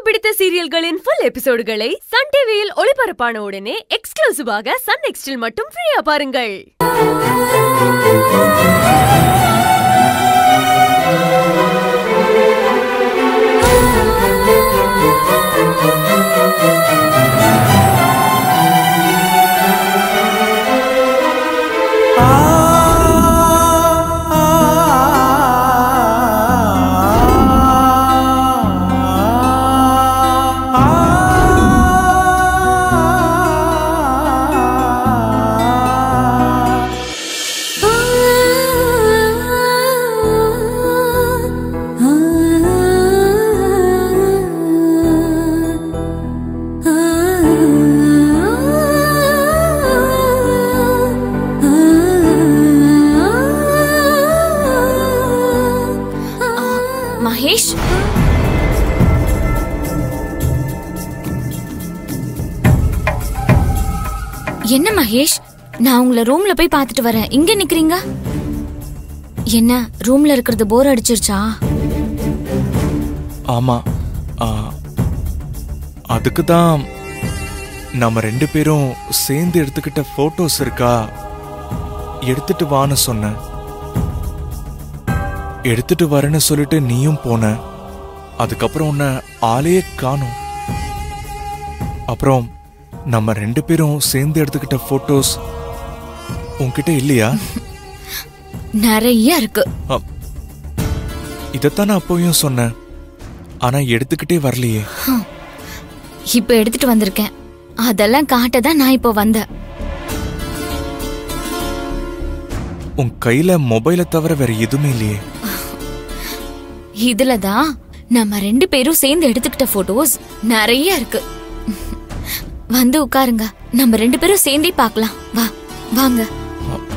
பிடித்த சீரியல்களின் full எபிசோடுகளை Sun டிவியில் ஒளிபரப்பான உடனே எக்ஸ்க்ளூசிவாக சன் நெக்ஸ்டில் மட்டும் ஃப்ரீயா பாருங்கள் மகேஷ் என்ன மகேஷ் நான் உங்களை ரூம்ல போய் பார்த்துட்டு வரேன் இங்க நிக்கிறீங்க என்ன ரூம்ல இருக்கிறது போர் அடிச்சிருச்சா ஆமா ஆ, அதுக்கு தான் நம்ம ரெண்டு பேரும் சேர்ந்து எடுத்துக்கிட்ட போட்டோஸ் இருக்கா எடுத்துட்டு வான்னு சொன்னேன் எடுத்துட்டு வரேன்னு சொல்லிட்டு நீயும் போன அதுக்கப்புறம் உன்னை ஆளையே காணும் அப்புறம் நம்ம ரெண்டு பேரும் சேர்ந்து எடுத்துக்கிட்ட போட்டோஸ் உன்கிட்ட இல்லையா நிறைய இருக்கு அப்- இதைத்தான் நான் அப்போயும் சொன்னேன் ஆனா எடுத்துக்கிட்டே வரலையே இப்ப எடுத்துட்டு வந்திருக்கேன் அதெல்லாம் காட்ட தான் நான் இப்போ வந்தேன் உன் கையில மொபைலை தவிர வேற எதுவுமே இல்லையே இதுல தான் நம்ம ரெண்டு பேரும் சேர்ந்து எடுத்துக்கிட்ட போட்டோஸ் நிறைய இருக்கு வந்து உட்காருங்க நம்ம ரெண்டு பேரும் சேர்ந்தே பார்க்கலாம் வா வாங்க அ-